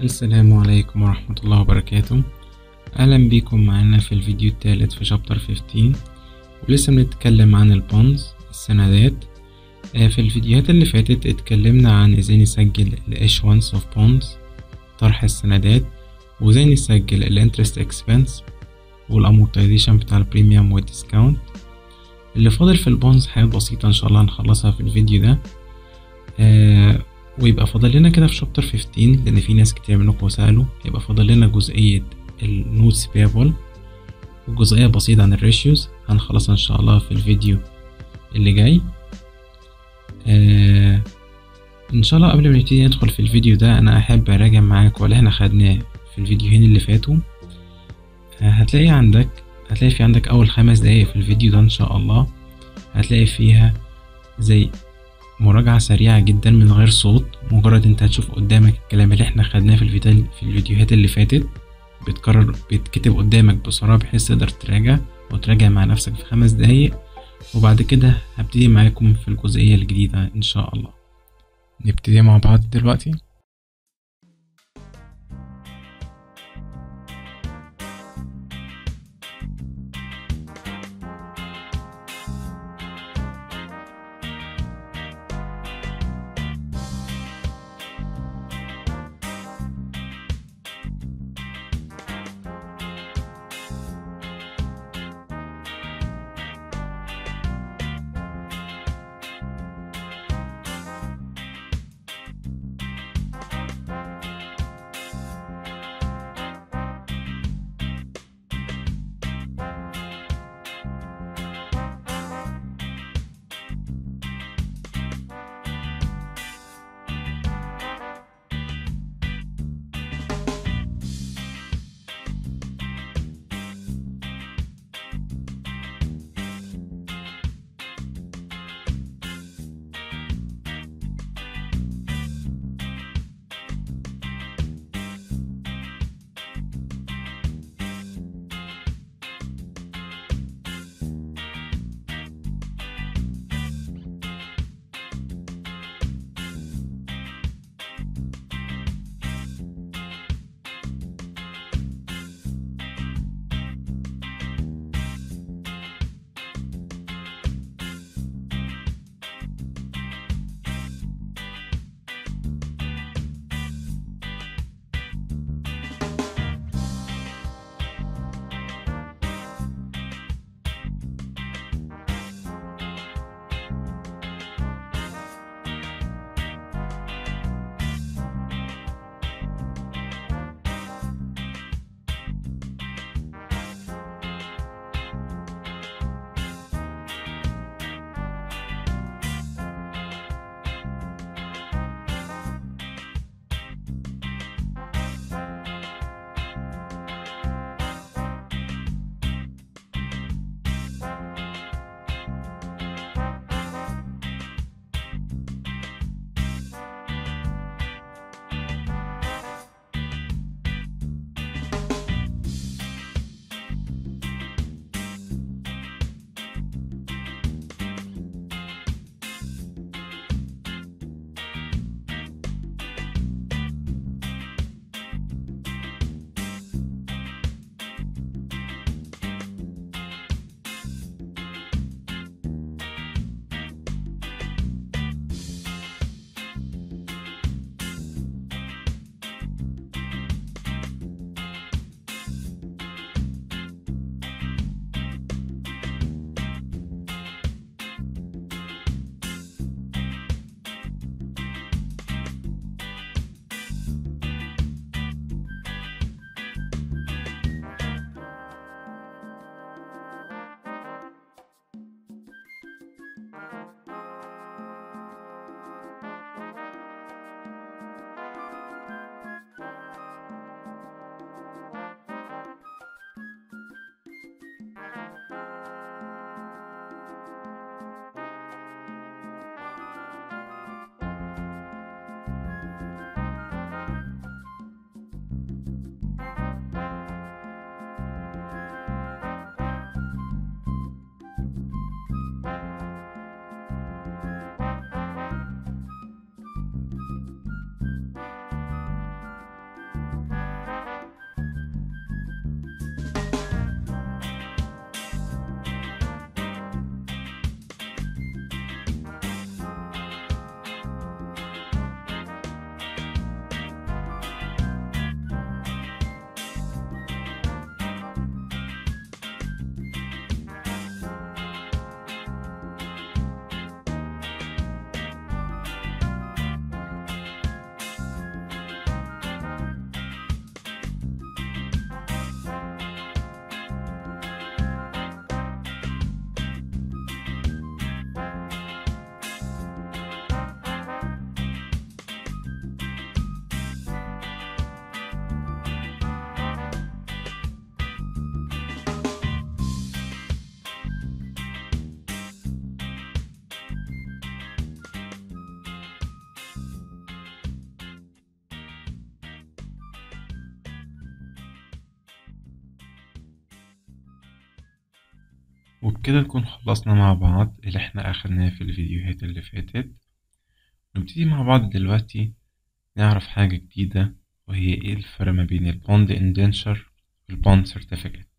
السلام عليكم ورحمة الله وبركاته أهلا بيكم معانا في الفيديو الثالث في شابتر 15 ولسه بنتكلم عن البونز السندات آه، في الفيديوهات اللي فاتت اتكلمنا عن ازاي نسجل ال issuance of bonds طرح السندات وازاي نسجل ال interest expense والامورتيزيشن بتاع البريميوم والديسكاونت اللي فاضل في البونز حاجات بسيطة ان شاء الله هنخلصها في الفيديو ده آه ويبقى فاضل لنا كده في شابتر 15 لان في ناس كتير منكم سألوا يبقى فاضل لنا جزئية النوتس بيبل وجزئية بسيطة عن الريشيوز هنخلصها ان شاء الله في الفيديو اللي جاي آه ان شاء الله قبل ما نبتدي ندخل في الفيديو ده انا احب اراجع معاك اللي احنا خدناه في الفيديوهين اللي فاتوا آه هتلاقي عندك هتلاقي في عندك اول خمس دقايق في الفيديو ده ان شاء الله هتلاقي فيها زي مراجعة سريعة جدا من غير صوت مجرد انت هتشوف قدامك الكلام اللي احنا خدناه في الفيديو في الفيديوهات اللي فاتت بيتكرر بيتكتب قدامك بسرعة بحيث تقدر تراجع وتراجع مع نفسك في خمس دقايق وبعد كده هبتدي معاكم في الجزئية الجديدة ان شاء الله نبتدي مع بعض دلوقتي وبكده نكون خلصنا مع بعض اللي احنا أخدناه في الفيديوهات اللي فاتت نبتدي مع بعض دلوقتي نعرف حاجة جديدة وهي ايه الفرق ما بين البوند اندنشر والبوند سيرتيفيكت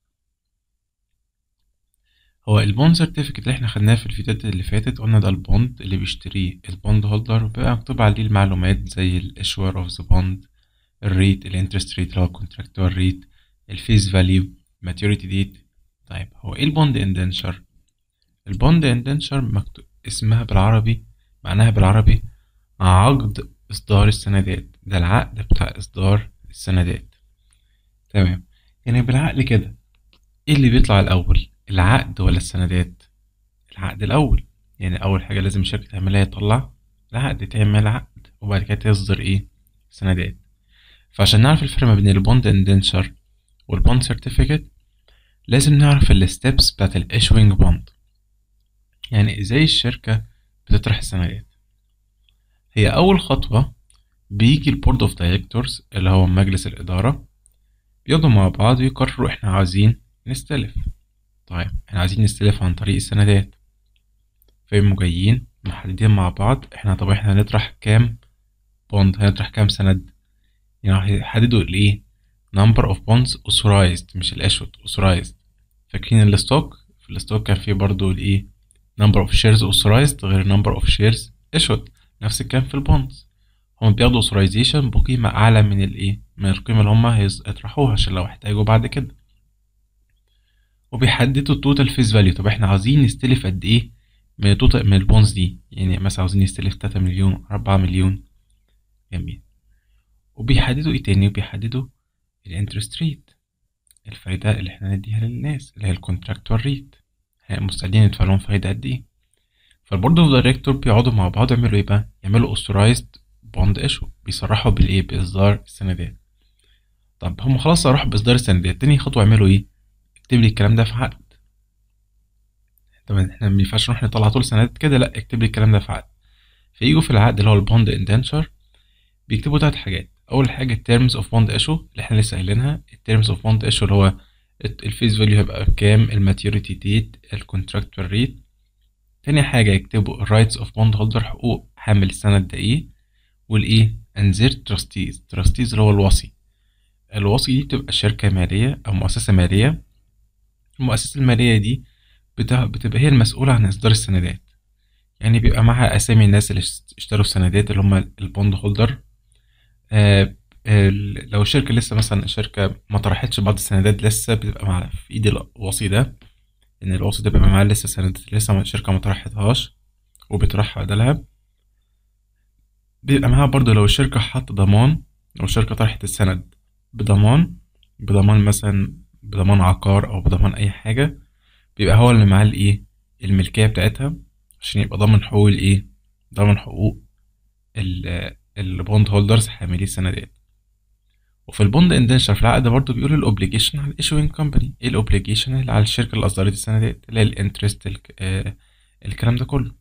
هو البوند سيرتيفيكت اللي احنا خدناه في الفيديوهات اللي فاتت قلنا ده البوند اللي بيشتريه البوند هولدر وبيبقى مكتوب عليه المعلومات زي الاشوار اوف ذا بوند الريت الانترست ريت اللي هو الكونتراكتوال ريت الفيس فاليو ماتيوريتي ديت طيب هو ايه البوند اندنشر البوند اندنشر مكتوب اسمها بالعربي معناها بالعربي عقد اصدار السندات ده العقد بتاع اصدار السندات تمام يعني بالعقل كده ايه اللي بيطلع الاول العقد ولا السندات العقد الاول يعني اول حاجه لازم الشركه تعملها يطلع العقد تعمل عقد وبعد كده تصدر ايه سندات فعشان نعرف الفرق ما بين البوند اندنشر والبوند سيرتيفيكت لازم نعرف الستبس بتاعت الايشوينج بوند يعني ازاي الشركة بتطرح السندات هي أول خطوة بيجي البورد اوف دايركتورز اللي هو مجلس الإدارة بيقعدوا مع بعض ويقرروا احنا عاوزين نستلف طيب احنا عايزين نستلف عن طريق السندات فيقوموا جايين محددين مع بعض احنا طب احنا هنطرح كام بوند هنطرح كام سند يعني هيحددوا الايه number of bonds authorized مش الاشوت authorized فاكرين الستوك في الستوك كان فيه برضو الايه number of shares authorized غير number of shares issued نفس الكلام في البوندز هم بياخدوا authorization بقيمة أعلى من الايه من القيمة اللي هم هيطرحوها عشان لو احتاجوا بعد كده وبيحددوا التوتال فيس فاليو طب احنا عاوزين نستلف قد ايه من التوتال من البونز دي يعني مثلا عاوزين نستلف تلاتة مليون أربعة مليون جميل وبيحددوا ايه تاني وبيحددوا الانترست ريت الفايدة اللي احنا نديها للناس اللي هي الكونتراكتوال ريت مستعدين يدفع لهم فايدة قد ايه فالبورد اوف دايركتور بيقعدوا مع بعض يعملوا ايه بقى يعملوا اوثورايزد بوند ايشو بيصرحوا بالايه باصدار السندات طب هم خلاص صرحوا باصدار السندات تاني خطوة يعملوا ايه اكتب لي الكلام ده في عقد طبعا احنا ما ينفعش نروح نطلع طول سندات كده لا اكتب لي الكلام ده في عقد فيجوا في العقد اللي هو البوند اندنشر بيكتبوا تلات حاجات اول حاجه التيرمز اوف بوند ايشو اللي احنا لسه قايلينها التيرمز اوف بوند ايشو اللي هو الفيس فاليو هيبقى بكام الماتيوريتي ديت الكونتراكتوال ريت تاني حاجه يكتبوا الرايتس اوف بوند هولدر حقوق حامل السند ده ايه والايه انزير تراستيز تراستيز اللي هو الوصي الوصي دي بتبقى شركه ماليه او مؤسسه ماليه المؤسسه الماليه دي بتبقى هي المسؤوله عن اصدار السندات يعني بيبقى معاها اسامي الناس اللي اشتروا السندات اللي هم البوند هولدر آه لو الشركة لسه مثلا الشركة ما طرحتش بعض السندات لسه بتبقى مع في ايد الوصي ده ان الوصي ده بيبقى معاه لسه سندات لسه الشركة ما طرحتهاش وبيطرحها بدلها بيبقى معاها برضه لو الشركة حط ضمان لو الشركة طرحت السند بضمان بضمان مثلا بضمان عقار او بضمان اي حاجة بيبقى هو اللي معاه الايه الملكية بتاعتها عشان يبقى ضامن حقوق الايه ضامن حقوق البوند هولدرز حاملي السندات وفي البوند اندنشر في العقد برضه بيقول الاوبليجيشن على الايشوينج كومباني ايه الاوبليجيشن اللي على الشركه اللي اصدرت السندات اللي هي الانترست آه الكلام ده كله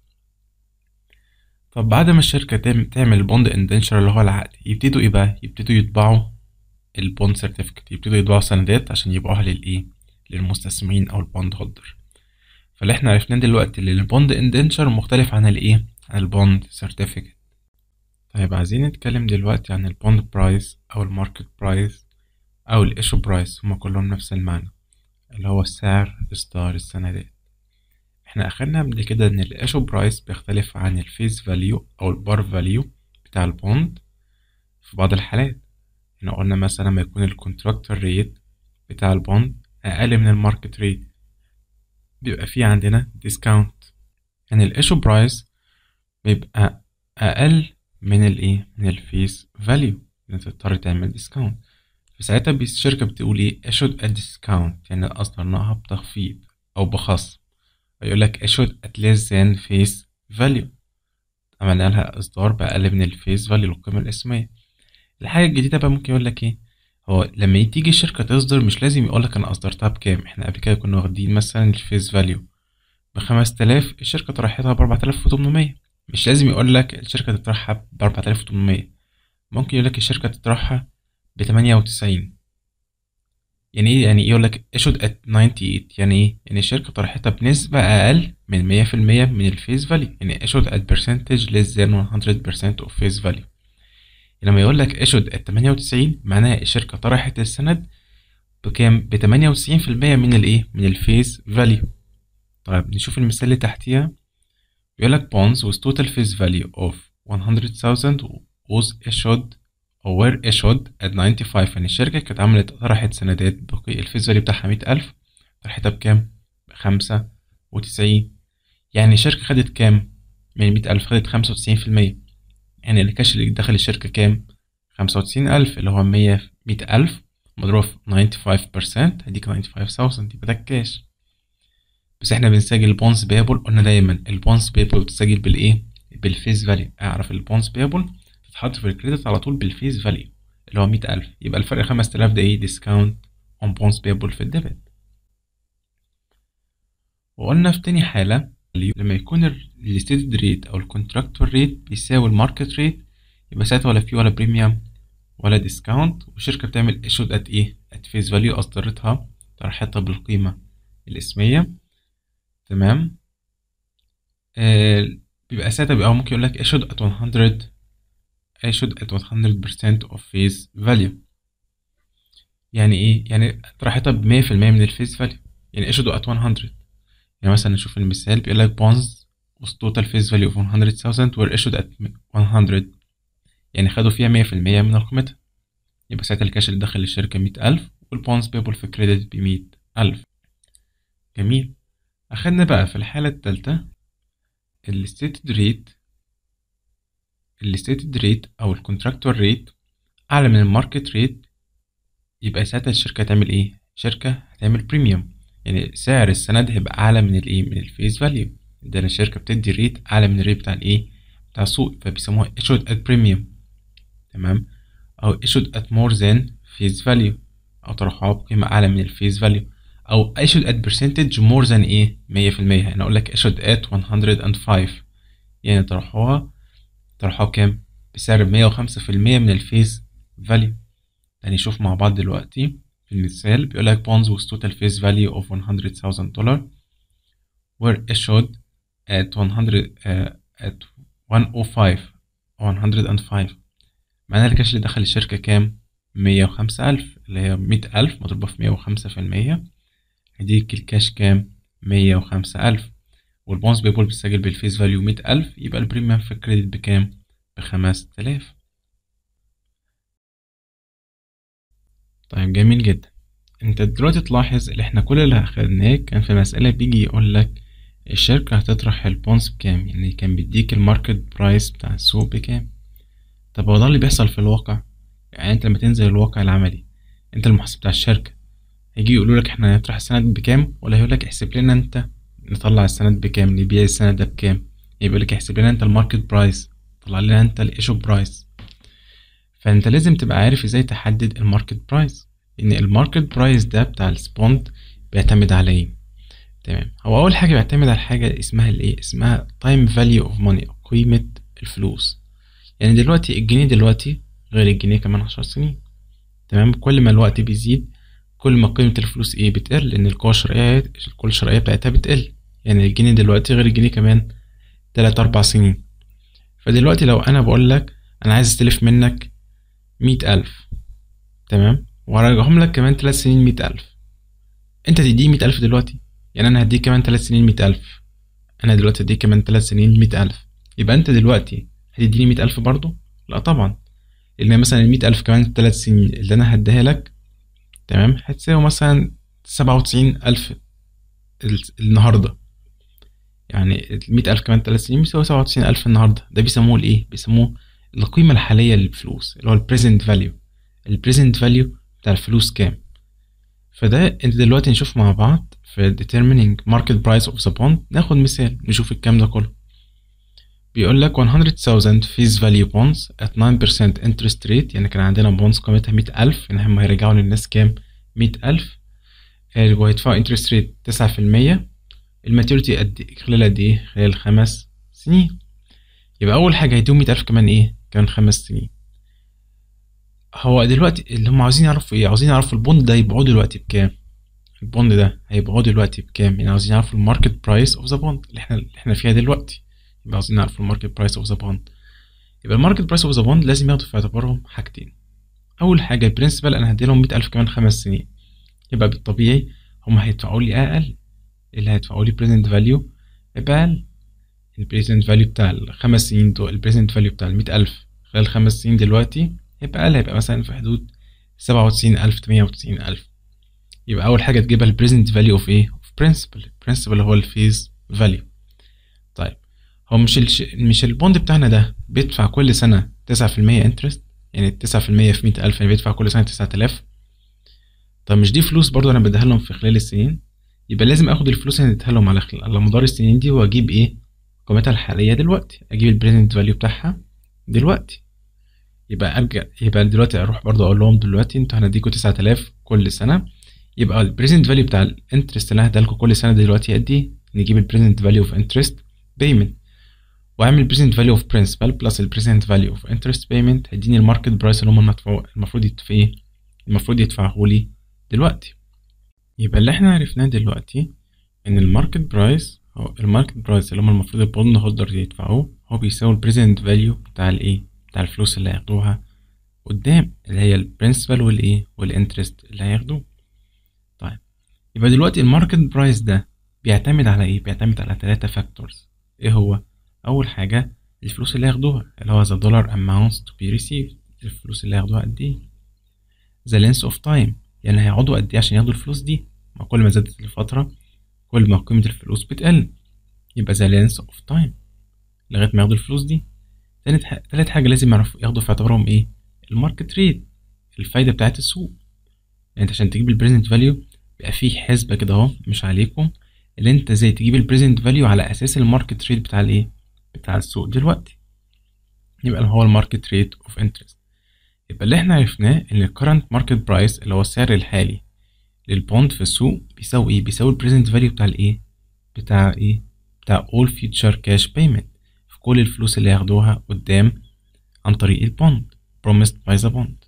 طب بعد ما الشركه تعمل البوند اندنشر اللي هو العقد يبتدوا ايه بقى يبتدوا يطبعوا البوند سيرتيفيكت يبتدوا يطبعوا سندات عشان يبيعوها للايه للمستثمرين او البوند هولدر فاللي احنا عرفناه دلوقتي ان البوند اندنشر مختلف عن الايه عن البوند سيرتيفيكت طيب عايزين نتكلم دلوقتي عن البوند برايس أو الماركت برايس أو الإيشو برايس هما كلهم نفس المعنى اللي هو سعر إصدار السندات احنا أخدنا قبل كده إن الإيشو برايس بيختلف عن الفيس فاليو أو البار فاليو بتاع البوند في بعض الحالات احنا قلنا مثلا لما يكون الكونتراكتور ريت بتاع البوند أقل من الماركت ريت بيبقى فيه عندنا ديسكاونت يعني الإيشو برايس بيبقى أقل من الايه من الفيس فاليو انت تضطر تعمل ديسكاونت فساعتها الشركة بتقول ايه issued a discount يعني اصدرناها بتخفيض او بخصم فيقول لك issued at less than face value عملنا لها اصدار باقل من الفيس فاليو القيمة الاسمية الحاجة الجديدة بقى ممكن يقول لك ايه هو لما تيجي الشركة تصدر مش لازم يقول لك انا اصدرتها بكام احنا قبل كده كنا واخدين مثلا الفيس فاليو بخمس تلاف الشركة طرحتها بأربعة آلاف وتمنمية مش لازم يقول لك الشركة تطرحها بأربعة آلاف وتمنمية ممكن يقول لك الشركة تطرحها بتمانية وتسعين يعني ايه يعني يقول لك issued at 98 يعني ايه يعني الشركة طرحتها بنسبة أقل من 100% من الفيس فاليو يعني issued at percentage less than 100% of face value لما يقول لك issued at 98 معناها الشركة طرحت السند بكام ب 98% من الايه من الفيس فاليو طيب نشوف المثال اللي تحتيها بيقول لك bonds with total face value of 100,000 was issued or were issued at 95 يعني الشركة كانت عملت طرحت سندات بقي الفيس فاليو بتاعها 100,000 طرحتها بكام؟ بخمسة وتسعين يعني الشركة خدت كام؟ من 100,000 خدت خمسة وتسعين في المية يعني الكاش اللي دخل الشركة كام؟ خمسة وتسعين ألف اللي هو مية مية ألف مضروب في 95% هديك 95,000 يبقى ده الكاش بس احنا بنسجل البونز بيبل قلنا دايما البونز بيبل بتسجل بالايه بالفيس فاليو اعرف البونز بيبل تتحط في الكريدت على طول بالفيس فاليو اللي هو مية ألف يبقى الفرق خمس تلاف ده ايه ديسكاونت اون بونز بيبل في الديبت وقلنا في تاني حالة لما يكون الستيتد ريت او الكونتراكتور ريت بيساوي الماركت ريت يبقى ساعتها ولا في ولا بريميوم ولا ديسكاونت والشركة بتعمل ايشود ات ايه ات فيس فاليو اصدرتها طرحتها بالقيمة الاسمية تمام آه بيبقى ساعتها بيبقى ممكن يقول لك issued at 100 issued at 100% of face value يعني ايه يعني طرحتها ب 100% من الفيس فاليو يعني issued at 100 يعني مثلا نشوف المثال بيقول لك bonds with total face value of 100,000 were issued at 100 يعني خدوا فيها 100% من قيمتها يبقى ساعتها الكاش اللي دخل الشركة 100,000 والبونز بيبل في كريدت ب 100,000 جميل أخدنا بقى في الحالة التالتة الستيتد ريت الستيتد ريت أو الكونتراكتور ريت أعلى من الماركت ريت يبقى ساعتها الشركة هتعمل إيه؟ شركة هتعمل بريميوم يعني سعر السند هيبقى أعلى من الإيه؟ من الفيس فاليو ده الشركة بتدي ريت أعلى من الريت بتاع الإيه؟ بتاع السوق فبيسموها issued at premium تمام أو issued at more than face value أو طرحوها بقيمة أعلى من الفيس فاليو او issued at percentage more than ايه 100% انا اقول لك issued at 105 يعني طرحوها طرحوها بكام بسعر 105% من الفيس فاليو يعني شوف مع بعض دلوقتي في المثال بيقول لك bonds with total face value of 100,000 dollar were issued at 100 uh, at 105 أو 105 معناها الكاش اللي دخل الشركة كام؟ 105,000 اللي هي 100,000 مضروبة في 105% هيديك الكاش كام مية وخمسة ألف والبونز بيبول بتسجل بالفيس فاليو مية ألف يبقى البريميوم في الكريدت بكام بخمس تلاف طيب جميل جدا انت دلوقتي تلاحظ اللي احنا كل اللي اخدناه كان في مسألة بيجي يقولك الشركة هتطرح البونز بكام يعني كان بيديك الماركت برايس بتاع السوق بكام طب هو ده اللي بيحصل في الواقع يعني انت لما تنزل الواقع العملي انت المحاسب بتاع الشركة هيجي يقولوا لك احنا هنطرح السند بكام ولا هيقول لك احسب لنا انت نطلع السند بكام نبيع السند ده بكام يبقى لك احسب لنا انت الماركت برايس طلع لنا انت الايشو برايس فانت لازم تبقى عارف ازاي تحدد الماركت برايس ان الماركت برايس ده بتاع السبوند بيعتمد على ايه تمام هو اول حاجه بيعتمد على حاجه اسمها الايه اسمها تايم فاليو اوف ماني قيمه الفلوس يعني دلوقتي الجنيه دلوقتي غير الجنيه كمان عشر سنين تمام كل ما الوقت بيزيد كل ما قيمة الفلوس ايه بتقل لأن القوة الشرائية القوة الشرائية بتاعتها بتقل يعني الجنيه دلوقتي غير الجنيه كمان تلات أربع سنين فدلوقتي لو أنا بقول لك أنا عايز أستلف منك مية ألف تمام وأرجعهم لك كمان تلات سنين مية ألف أنت تديني مية ألف دلوقتي يعني أنا هديك كمان تلات سنين مية ألف أنا دلوقتي هديك كمان تلات سنين مية ألف يبقى أنت دلوقتي هتديني مية ألف برضه؟ لأ طبعا لأن مثلا المية ألف كمان تلات سنين اللي أنا هديها لك تمام هتساوي مثلا سبعة وتسعين ألف النهاردة يعني المية ألف كمان تلات سنين بيساوي سبعة وتسعين ألف النهاردة ده بيسموه الإيه؟ بيسموه القيمة الحالية للفلوس اللي هو البريزنت فاليو البريزنت فاليو بتاع الفلوس كام فده انت دلوقتي نشوف مع بعض في determining market price of the bond ناخد مثال نشوف الكلام ده كله بيقول لك 100,000 fees value bonds at 9% interest rate يعني كان عندنا bonds قيمتها 100,000 يعني هم هيرجعوا للناس كام 100,000 وهيدفعوا interest rate 9% الماتيوريتي قد خلال قد ايه خلال خمس سنين يبقى اول حاجه هيديهم 100,000 كمان ايه كمان خمس سنين هو دلوقتي اللي هم عاوزين يعرفوا ايه عاوزين يعرفوا البوند ده يبيعوه دلوقتي بكام البوند ده هيبيعوه دلوقتي بكام يعني عاوزين يعرفوا الماركت برايس اوف ذا بوند اللي احنا اللي احنا فيها دلوقتي يبقى عاوزين نعرف الماركت برايس اوف ذا بوند يبقى الماركت برايس اوف ذا بوند لازم ياخدوا في اعتبارهم حاجتين اول حاجه البرنسبل انا هديلهم مئة الف كمان خمس سنين يبقى بالطبيعي هم هيدفعوا لي اقل اللي هيدفعوا لي بريزنت فاليو يبقى اقل البريزنت فاليو بتاع الخمس سنين دول البريزنت فاليو بتاع المئة ألف خلال خمس سنين دلوقتي يبقى أقل هيبقى مثلا في حدود سبعة وتسعين ألف تمانية وتسعين ألف يبقى أول حاجة تجيبها البريزنت فاليو اوف إيه؟ اوف برنسبل البرنسبل هو الفيز فاليو طيب هو مش الش... مش البوند بتاعنا ده بيدفع كل سنة تسعة في المية انترست يعني تسعة في المية في مية ألف يعني بيدفع كل سنة تسعة آلاف طب مش دي فلوس برضو أنا بديها لهم في خلال السنين يبقى لازم آخد الفلوس اللي اديتها لهم على خلال على مدار السنين دي وأجيب إيه قيمتها الحالية دلوقتي أجيب البريزنت فاليو بتاعها دلوقتي يبقى أرجع يبقى دلوقتي أروح برضو أقول لهم دلوقتي أنتوا هنديكوا تسعة آلاف كل سنة يبقى البريزنت فاليو بتاع الانترست اللي أنا هديها لكم كل سنة دلوقتي قد إيه نجيب البريزنت فاليو اوف انترست بيمنت واعمل present value of principal plus ال present value of interest payment هيديني الماركت برايس اللي هم المدفوع المفروض يدفع ايه المفروض يدفعه لي دلوقتي يبقى اللي احنا عرفناه دلوقتي ان الماركت برايس هو الماركت برايس اللي هم المفروض البوند هولدر يدفعوه هو بيساوي ال present value بتاع الايه بتاع الفلوس اللي هياخدوها قدام اللي هي البرنسبل والايه والانترست اللي هياخدوه طيب يبقى دلوقتي الماركت برايس ده بيعتمد على ايه بيعتمد على ثلاثة فاكتورز ايه هو اول حاجه الفلوس اللي هياخدوها اللي هو the dollar amounts to be received الفلوس اللي هياخدوها قد ايه the length of time يعني هيقعدوا قد ايه عشان ياخدوا الفلوس دي ما كل ما زادت الفتره كل ما قيمه الفلوس بتقل يبقى the length of time لغايه ما ياخدوا الفلوس دي تالت حاجة تالت حاجة لازم يعرفوا ياخدوا في اعتبارهم ايه الماركت ريت الفايدة بتاعت السوق يعني انت عشان تجيب البريزنت فاليو بيبقى فيه حسبة كده اهو مش عليكم اللي انت ازاي تجيب البريزنت فاليو على اساس الماركت ريت بتاع الايه بتاع السوق دلوقتي يبقى هو الماركت ريت اوف انترست يبقى اللي احنا عرفناه ان الكرنت ماركت برايس اللي هو السعر الحالي للبوند في السوق بيساوي ايه بيساوي البريزنت فاليو بتاع الايه بتاع ايه بتاع all future cash payment في كل الفلوس اللي هياخدوها قدام عن طريق البوند promised by the bond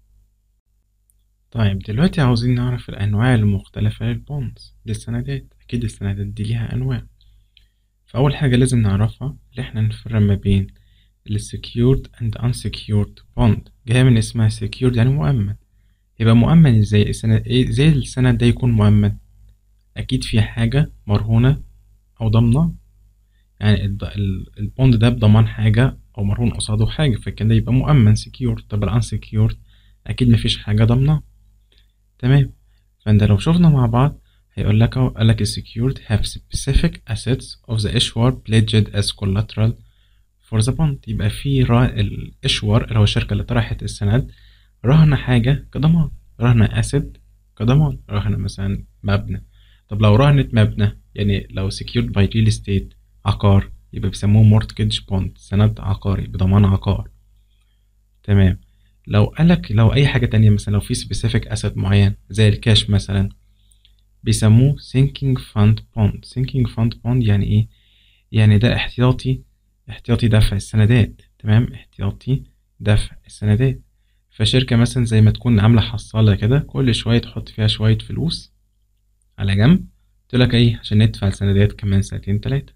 طيب دلوقتي عاوزين نعرف الأنواع المختلفة للبوندز للسندات أكيد السندات دي ليها أنواع فأول حاجة لازم نعرفها اللي احنا نفرق ما بين ال secured and unsecured bond جاية من اسمها secured يعني مؤمن يبقى مؤمن ازاي السند ايه ازاي السند ده يكون مؤمن أكيد في حاجة مرهونة أو ضامنة يعني البوند ده بضمان حاجة أو مرهون قصاده حاجة فكده يبقى مؤمن secured طب ال unsecured أكيد مفيش حاجة ضامنة تمام فانت لو شفنا مع بعض هيقول لك اهو قال لك secured have specific assets of the issuer pledged as collateral for the bond يبقى في را... الاشور اللي هو الشركة اللي طرحت السند رهن حاجة كضمان رهن asset كضمان رهن مثلا مبنى طب لو رهنت مبنى يعني لو secured by real estate عقار يبقى بيسموه mortgage bond سند عقاري بضمان عقار تمام لو قالك لو أي حاجة تانية مثلا لو في specific asset معين زي الكاش مثلا بيسموه sinking fund bond sinking fund bond يعني إيه؟ يعني ده احتياطي احتياطي دفع السندات تمام احتياطي دفع السندات فشركة مثلا زي ما تكون عاملة حصالة كده كل شوية تحط فيها شوية فلوس على جنب تقولك ايه عشان ندفع السندات كمان سنتين تلاتة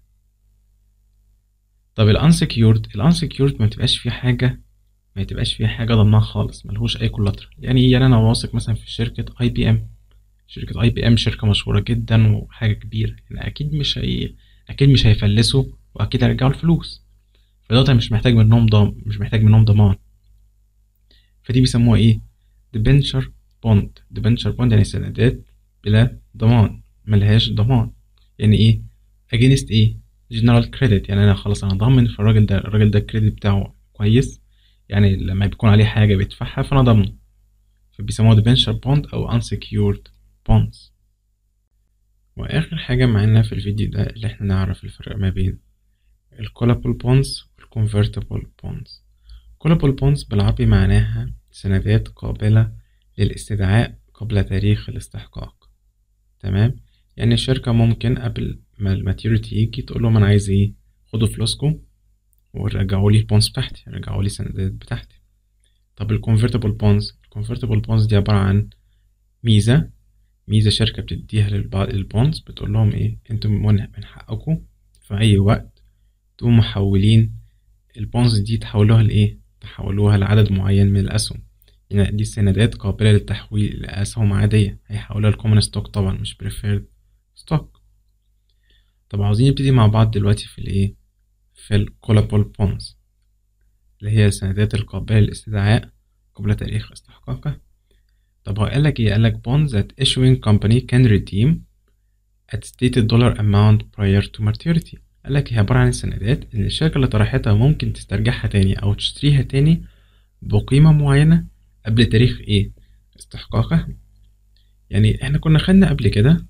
طب الانسكيورد الانسكيورد ما تبقاش فيه حاجة ما تبقاش فيه حاجة ضمنها خالص ملهوش أي كولاترال يعني إيه يعني أنا واثق مثلا في شركة أي بي إم شركة أي بي إم شركة مشهورة جدا وحاجة كبيرة يعني أكيد مش هي أكيد مش هيفلسوا وأكيد هيرجعوا الفلوس فدوت مش محتاج منهم ضم مش محتاج منهم ضمان فدي بيسموها إيه debenture bond debenture bond يعني سندات بلا ضمان ملهاش ضمان يعني إيه against إيه general credit يعني أنا خلاص أنا ضامن في الراجل ده الراجل ده الكريدت بتاعه كويس يعني لما بيكون عليه حاجة بيدفعها فأنا ضامنه فبيسموها debenture bond أو unsecured bonds وآخر حاجة معانا في الفيديو ده اللي احنا نعرف الفرق ما بين ال callable bonds وال convertible bonds callable bonds بالعربي معناها سندات قابلة للاستدعاء قبل تاريخ الاستحقاق تمام يعني الشركة ممكن قبل ما الماتيوريتي يجي تقول لهم أنا عايز إيه خدوا فلوسكم ورجعوا لي البونز بتاعتي رجعوا لي السندات بتاعتي طب الكونفرتبل بونز الكونفرتبل بونز دي عبارة عن ميزة ميزة شركة بتديها للبعض البونز بتقول لهم ايه انتم من من حقكم في اي وقت تقوموا محولين البونز دي تحولوها لايه تحولوها لعدد معين من الاسهم يعني دي السندات قابلة للتحويل لأسهم عادية هيحولوها لكومن ستوك طبعا مش بريفيرد ستوك طب عاوزين نبتدي مع بعض دلوقتي في الايه في الكولابل بونز اللي هي السندات القابلة للاستدعاء قبل تاريخ استحقاقها طب هو قالك ايه قالك bonds that issuing company can redeem at stated dollar amount prior to maturity قالك هي عبارة عن السندات اللي الشركة اللي طرحتها ممكن تسترجعها تاني أو تشتريها تاني بقيمة معينة قبل تاريخ ايه استحقاقها يعني احنا كنا خدنا قبل كده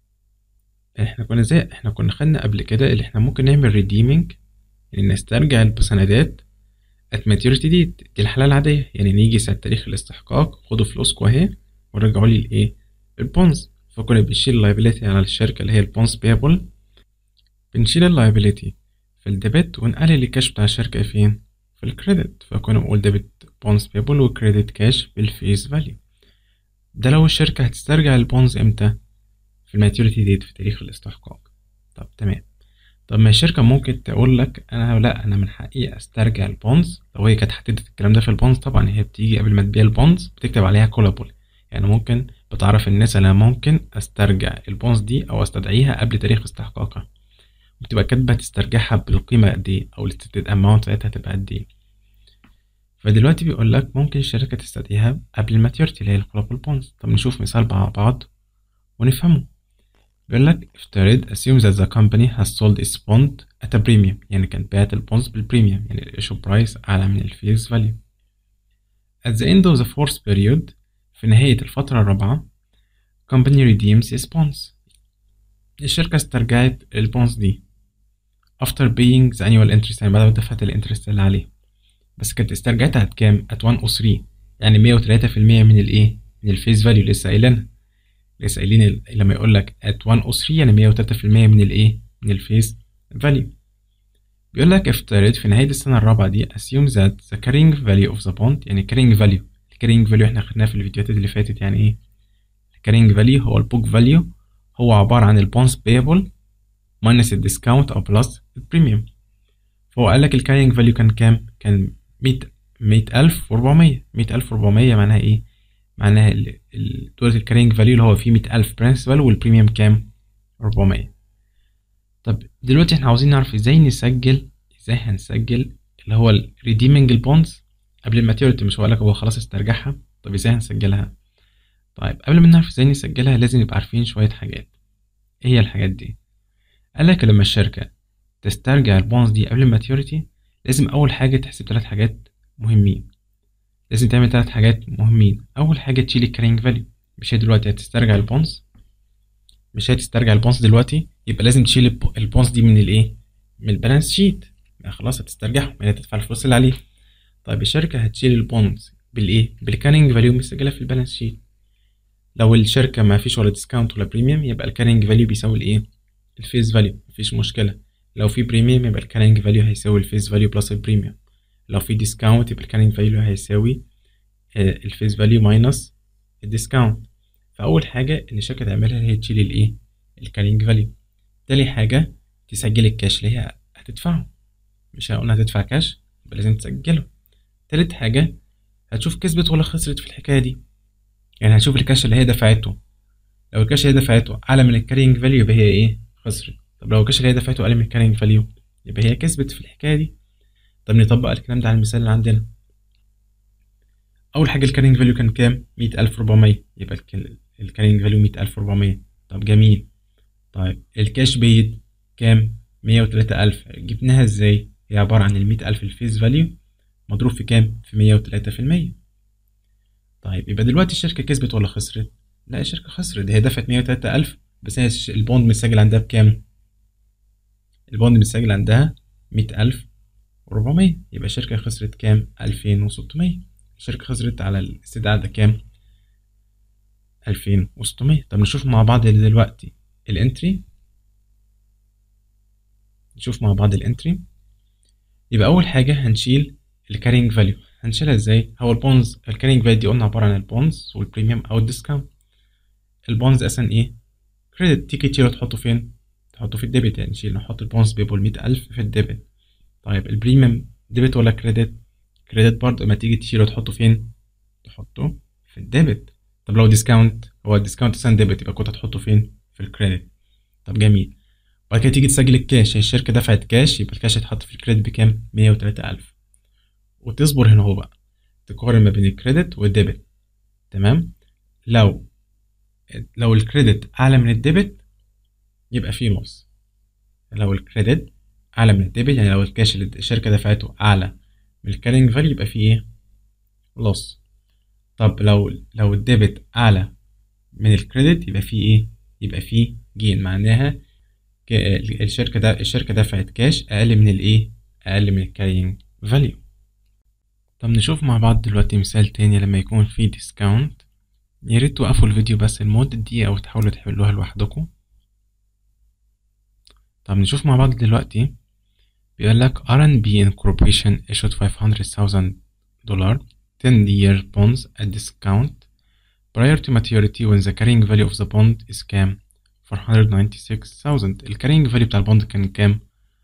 احنا كنا زي احنا كنا خدنا قبل كده اللي احنا ممكن نعمل ريديمينج يعني نسترجع السندات at maturity date دي الحالة العادية يعني نيجي ساعة تاريخ الاستحقاق خدوا فلوسكوا اهي ورجعوا لي الايه البونز فكنا بنشيل اللايبيليتي على الشركة اللي هي البونز بيبل بنشيل اللايبيليتي في الديبت ونقلل الكاش بتاع الشركة فين في الكريدت فكنا بنقول ديبت بونز بيبل وكريدت كاش بالفيس فاليو ده لو الشركة هتسترجع البونز امتى في الماتيوريتي ديت في تاريخ الاستحقاق طب تمام طب ما الشركة ممكن تقول لك أنا لأ أنا من حقي أسترجع البونز لو هي كانت حددت الكلام ده في البونز طبعا هي بتيجي قبل ما تبيع البونز بتكتب عليها كولابل يعني ممكن بتعرف الناس أنا ممكن أسترجع البونز دي أو أستدعيها قبل تاريخ استحقاقها بتبقى كاتبة تسترجعها بالقيمة قد إيه أو الستيد أماونت ساعتها هتبقى قد إيه فدلوقتي بيقول لك ممكن الشركة تستدعيها قبل الماتيورتي اللي هي الكولابل بونز طب نشوف مثال مع بعض ونفهمه بيقول لك افترض assume that the company has sold its bond at a premium يعني كانت بعت البونز بالبريميوم يعني الايشو برايس أعلى من الفيس فاليو at the end of the fourth period في نهاية الفترة الرابعة company redeems its bonds الشركة استرجعت البونز دي after paying the annual interest يعني بعد ما دفعت الانترست اللي عليه بس كانت استرجعتها at كام at 1 or 3 يعني 103% من الايه من الفيس فاليو لسه قايلينها لسه قايلين لما يقول لك at 1 or 3 يعني 103% من الايه من الفيس فاليو بيقول لك افترض في نهاية السنة الرابعة دي assume that the carrying value of the bond يعني carrying value ال carrying value احنا خدناها في الفيديوهات اللي فاتت يعني ايه ال carrying value هو ال book value هو عبارة عن ال bonds payable minus ال discount أو plus ال premium فهو قال لك ال carrying value كان كام؟ كان مية مية ألف وأربعمية مية ألف وأربعمية معناها ايه؟ معناها دولة الكارينج فاليو اللي هو فيه مية ألف برنسبل والبريميوم كام؟ أربعمية طب دلوقتي احنا عاوزين نعرف ازاي نسجل ازاي هنسجل اللي هو الريديمينج البونز قبل الماتيوريتي مش هو قالك هو خلاص استرجعها طب ازاي هنسجلها؟ طيب قبل ما نعرف ازاي نسجلها لازم نبقى عارفين شوية حاجات ايه هي الحاجات دي؟ قالك لما الشركة تسترجع البونز دي قبل الماتيوريتي لازم أول حاجة تحسب تلات حاجات مهمين لازم تعمل تلات حاجات مهمين أول حاجة تشيل الكارينج فاليو مش هي دلوقتي هتسترجع البونز مش هي تسترجع البونز دلوقتي يبقى لازم تشيل البونز دي من الايه من البالانس شيت يعني خلاص هتسترجعهم يعني هتدفع الفلوس اللي عليه طيب الشركة هتشيل البونز بالايه بالكارينج فاليو مسجلة في البالانس شيت لو الشركة ما فيش ولا ديسكاونت ولا بريميوم يبقى الكارينج فاليو بيساوي الايه الفيس فاليو مفيش مشكلة لو في بريميوم يبقى الكارينج فاليو هيساوي الفيس فاليو بلس البريميوم لو في ديسكاونت يبقى الكارينج فاليو هيساوي الفيس فاليو ماينس الديسكاونت فأول حاجة إن الشركة تعملها هي تشيل الإيه الكارينج فاليو تاني حاجة تسجل الكاش اللي هي هتدفعه مش قلنا هتدفع كاش يبقى لازم تسجله تالت حاجة هتشوف كسبت ولا خسرت في الحكاية دي يعني هتشوف الكاش اللي هي دفعته لو الكاش اللي هي دفعته أعلى من الكارينج فاليو يبقى هي إيه خسرت طب لو الكاش اللي هي دفعته أقل من الكارينج فاليو يبقى هي كسبت في الحكاية دي طب نطبق الكلام ده على المثال اللي عندنا أول حاجة الكارينج فاليو كان كام؟ مية ألف وربعمية يبقى الكارينج فاليو مية ألف وربعمية طب جميل طيب الكاش بيد كام؟ مية وتلاتة ألف جبناها ازاي؟ هي عبارة عن المية ألف الفيس فاليو مضروب في كام؟ في مية وتلاتة في المية طيب يبقى دلوقتي الشركة كسبت ولا خسرت؟ لا الشركة خسرت هي دفعت مية وتلاتة ألف بس هي البوند متسجل عندها بكام؟ البوند متسجل عندها مية ألف وربعمية يبقى الشركة خسرت كام؟ ألفين وستمية الشركة خسرت على الاستدعاء ده كام؟ ألفين وستمية طب نشوف مع بعض دلوقتي الانتري نشوف مع بعض الانتري يبقى أول حاجة هنشيل الكارينج فاليو هنشيلها ازاي هو البونز الكارينج فاليو دي قلنا عباره عن البونز والبريميوم او الديسكاونت البونز اصلا ايه كريدت تيجي تشيله تحطه فين تحطه في الديبت يعني نشيل نحط البونز بيبول مية ألف في الديبت طيب البريميوم ديبت ولا كريدت كريدت برضه لما تيجي تشيله تحطه فين تحطه في الديبت طب لو ديسكاونت هو الديسكاونت اصلا ديبت يبقى كنت هتحطه فين في الكريدت طب جميل بعد كده تيجي تسجل الكاش هي الشركة دفعت كاش يبقى الكاش هيتحط في الكريدت بكام؟ مية وتلاتة ألف وتصبر هنا هو بقى تقارن ما بين الكريدت والديبت تمام لو لو الكريدت أعلى من الديبت يبقى فيه لوس لو الكريدت أعلى من الديبت يعني لو الكاش اللي الشركة دفعته أعلى من الكارينج فاليو يبقى فيه إيه؟ لوس طب لو لو الديبت أعلى من الكريدت يبقى فيه إيه؟ يبقى فيه جين معناها الشركة ده الشركة دفعت كاش أقل من الإيه؟ أقل من الكارينج فاليو طب نشوف مع بعض دلوقتي مثال تاني لما يكون في ديسكاونت يا ريت توقفوا الفيديو بس لمدة دقيقة وتحاولوا تحلوها لوحدكم طب نشوف مع بعض دلوقتي بيقول لك R&B Incorporation issued 500,000 دولار 10 year bonds at discount prior to maturity when the carrying value of the bond is كام 496,000 الكارينج فاليو بتاع البوند كان كام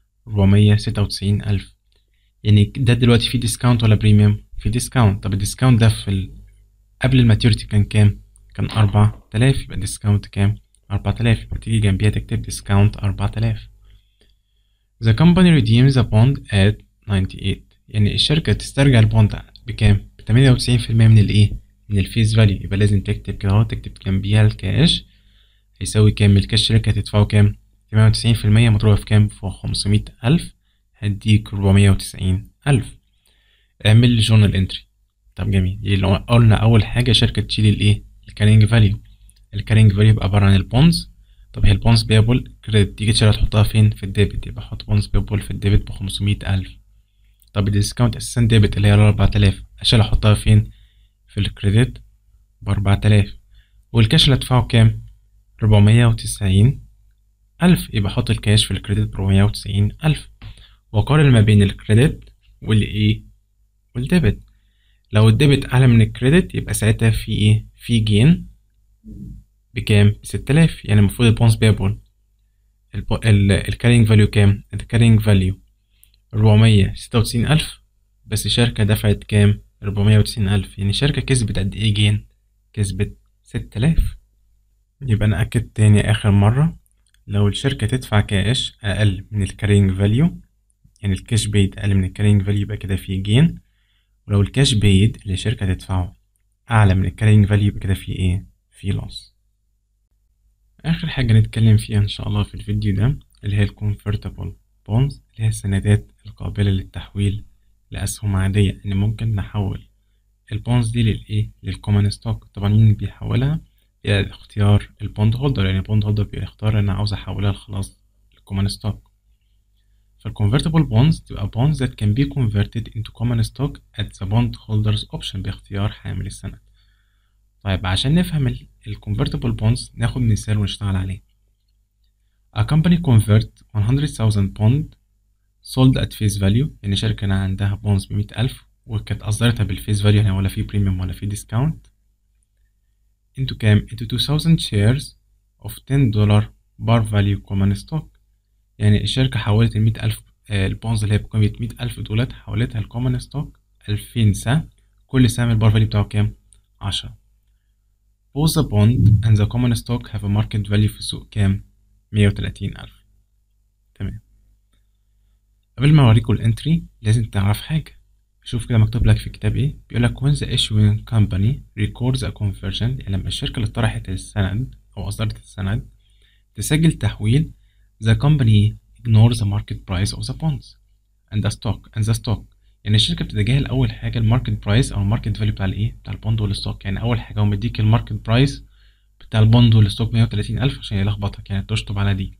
496 ألف يعني ده دلوقتي في ديسكاونت ولا بريميوم في ديسكاونت طب الديسكاونت ده في ال... قبل الماتيوريتي كان كام كان 4000 يبقى ديسكاونت كام 4000 يبقى تيجي جنبيها تكتب ديسكاونت 4000 The company redeems the bond at 98 يعني الشركة تسترجع البوند بكام ب 98% من الايه من الفيس فاليو يبقى لازم تكتب كده اهو تكتب جنبيها الكاش هيساوي كام الكاش الشركة هتدفعه كام تمانية وتسعين في المية مضروبة في كام في خمسمية ألف هديك ربعمية وتسعين ألف اعمل لي جورنال انتري طب جميل يبقى قلنا أول حاجة شركة تشيل الإيه الكارينج فاليو الكارينج فاليو يبقى عبارة عن البونز طب هي البونز بيبل كريدت تيجي تشيلها تحطها فين في الديبت يبقى حط بونز بيبل في الديبت بخمسمية ألف طب الديسكاونت أساسا ديبت اللي هي الأربعة آلاف أشيلها أحطها فين في الكريدت بأربعة آلاف والكاش اللي هدفعه كام ربعمية وتسعين ألف يبقى حط الكاش في الكريدت بربعمية وتسعين ألف وقارن ما بين الكريدت والإيه والديبت لو الديبت أعلى من الكريدت يبقى ساعتها في إيه في جين بكام بستة آلاف يعني المفروض البونس بيبول الكارينج فاليو كام الكارينج فاليو ربعمية ستة وتسعين ألف بس الشركة دفعت كام ربعمية وتسعين ألف يعني الشركة كسبت قد إيه جين كسبت ستة آلاف يبقى نأكد تاني آخر مرة لو الشركة تدفع كاش أقل من الكارينج فاليو يعني الكاش بيد أقل من الكارينج فاليو يبقى كده في جين ولو الكاش بيد اللي الشركة تدفعه أعلى من الكارينج فاليو يبقى كده في إيه في لوس آخر حاجة نتكلم فيها إن شاء الله في الفيديو ده اللي هي الكونفرتبل بونز اللي هي السندات القابلة للتحويل لأسهم عادية إن ممكن نحول البونز دي للإيه للكومن ستوك طبعا مين بيحولها هي اختيار البوند هولدر يعني البوند هولدر بيختار انا عاوز احولها خلاص لكومن ستوك فالconvertible bonds تبقى bonds that can be converted into common stock at the bond holders option باختيار حامل السند طيب عشان نفهم ال convertible bonds ناخد مثال ونشتغل عليه A company convert 100,000 bond sold at face value يعني شركة كان عندها bonds بمية ألف وكانت أصدرتها بالفيس فاليو يعني ولا في بريميوم ولا في ديسكاونت into كام into 2000 shares of 10 دولار بار فاليو common stock يعني الشركة حولت المية ألف البونز اللي هي بقيمة مية ألف دولار حولتها لكومن ستوك ألفين سهم كل سهم البار فاليو بتاعه كام عشرة both the bond and the common stock have a market value في السوق كام مية وتلاتين ألف تمام قبل ما أوريكم الانتري لازم تعرف حاجة شوف كده مكتوب لك في الكتاب ايه بيقول لك when the issuing company records a conversion يعني لما الشركة اللي طرحت السند أو أصدرت السند تسجل تحويل the company ignores the market price of the bonds and the stock and the stock يعني الشركة بتتجاهل أول حاجة الماركت برايس أو الماركت فاليو بتاع الإيه بتاع البوند والستوك يعني أول حاجة هو مديك الماركت برايس بتاع البوند والستوك مية وتلاتين ألف عشان يلخبطك يعني تشطب على دي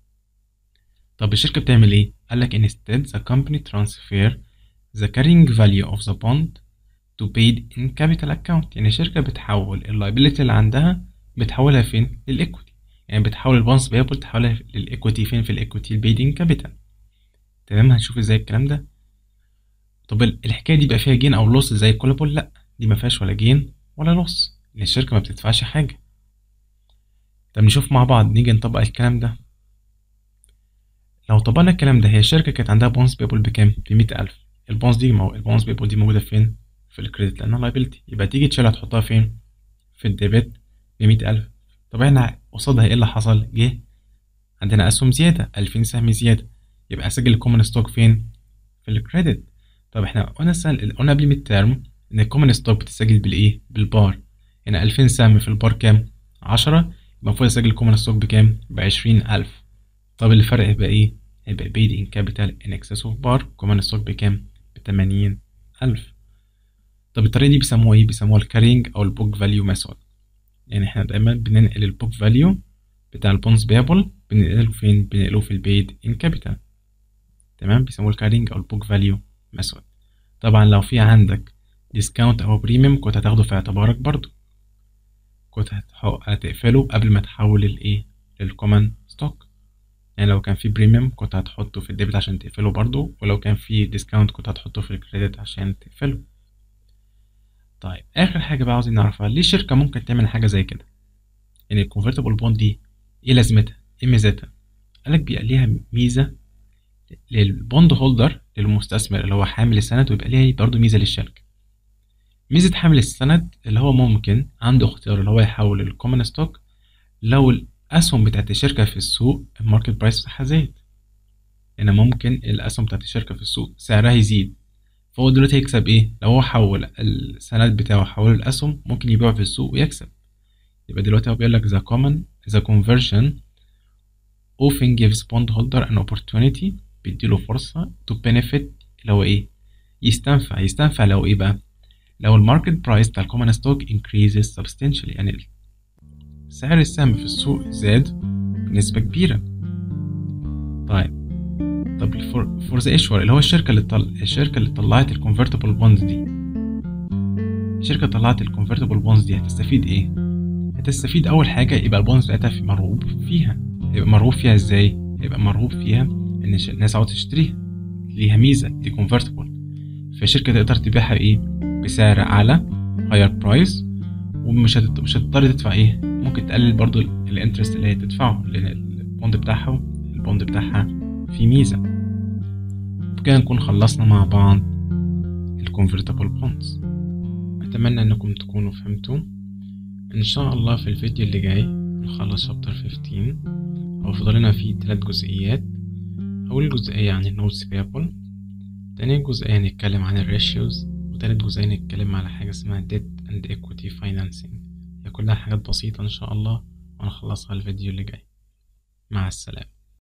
طب الشركة بتعمل إيه؟ قالك instead the company transfer the carrying value of the bond to paid in capital account يعني الشركة بتحول اللايبيليتي اللي عندها بتحولها فين؟ للإيكوتي يعني بتحول البونس بيبل تحولها للإيكوتي فين في الإيكوتي البيد إن كابيتال تمام هنشوف ازاي الكلام ده طب ال- الحكايه دي بقى فيها جين او لوس زي الكولابول لا دي ما فيهاش ولا جين ولا لوس لان الشركه ما بتدفعش حاجه طب نشوف مع بعض نيجي نطبق الكلام ده لو طبقنا الكلام ده هي الشركه كانت عندها بونس بيبل بكام بمية ألف البونس دي مو... البونس بيبل دي موجوده فين في الكريدت لانها لايبيلتي يبقى تيجي تشيلها تحطها فين في الديبت بمية ألف طب احنا قصادها ايه اللي حصل جه عندنا اسهم زياده ألفين سهم زياده يبقى اسجل الكومن ستوك فين في الكريدت طب احنا قلنا السنة قلنا قبل ميد ترم ان الكومن ستوك بتسجل بالايه بالبار هنا ألفين سهم في البار كام عشرة يبقى المفروض اسجل الكومن ستوك بكام بعشرين ألف طب الفرق هيبقى ايه هيبقى paid in capital in excess of bar كومن ستوك بكام بتمانين ألف طب الطريقة دي بيسموها ايه بيسموها الكارينج او البوك فاليو ميثود يعني احنا دايما بننقل البوك فاليو بتاع البونز بيبل بننقله فين بننقله في البيد ان كابيتال تمام بيسموه الكارينج او البوك فاليو ميثود طبعا لو في عندك ديسكاونت او بريميوم كنت هتاخده في اعتبارك برضو كنت هتح- هتقفله قبل ما تحول الايه للكومن ستوك يعني لو كان في بريميوم كنت هتحطه في الديبت عشان تقفله برضو ولو كان في ديسكاونت كنت هتحطه في الكريدت عشان تقفله طيب اخر حاجه بقى عاوزين نعرفها ليه الشركه ممكن تعمل حاجه زي كده يعني الكونفرتبل بوند دي ايه لازمتها ايه ميزتها قالك بيبقى ليها ميزه للبوند هولدر للمستثمر اللي هو حامل السند ويبقى ليها برضه ميزه للشركه ميزه حامل السند اللي هو ممكن عنده اختيار اللي هو يحول الكومن ستوك لو الاسهم بتاعت الشركه في السوق الماركت برايس بتاعها زاد هنا ممكن الاسهم بتاعت الشركه في السوق سعرها يزيد فهو دلوقتي هيكسب ايه لو هو حول السند بتاعه حوله الاسهم ممكن يبيعه في السوق ويكسب يبقى دلوقتي هو بيقول لك the common the conversion often gives bondholder an opportunity بيديله فرصة to benefit اللي هو ايه يستنفع يستنفع لو ايه بقى لو الماركت برايس بتاع الكومن ستوك increases substantially يعني سعر السهم في السوق زاد بنسبة كبيرة طيب طب فور فور ذا ايشور اللي هو الشركة اللي طل... الشركة اللي طلعت الكونفرتبل بوندز دي الشركة طلعت الكونفرتبل بوندز دي هتستفيد ايه؟ هتستفيد أول حاجة يبقى البوندز بتاعتها في مرغوب فيها هيبقى مرغوب فيها ازاي؟ هيبقى مرغوب فيها إن الش- الناس عاوزة تشتريها ليها ميزة دي كونفرتبل فالشركة تقدر تبيعها ايه؟ بسعر أعلى هاير برايس ومش هتت... مش هتضطر تدفع ايه؟ ممكن تقلل برضو الانترست اللي هي تدفعه لأن البوند بتاعها البوند بتاعها فيه ميزة بكده نكون خلصنا مع بعض الكونفرتبل بونز أتمنى إنكم تكونوا فهمتوا إن شاء الله في الفيديو اللي جاي نخلص شابتر 15 هو فضلنا فيه تلات جزئيات أول جزئية عن النوتس بيبل تاني جزئية هنتكلم عن الريشيوز وتالت جزئية نتكلم على حاجة اسمها debt and equity financing هي كلها حاجات بسيطة إن شاء الله وهنخلصها الفيديو اللي جاي مع السلامة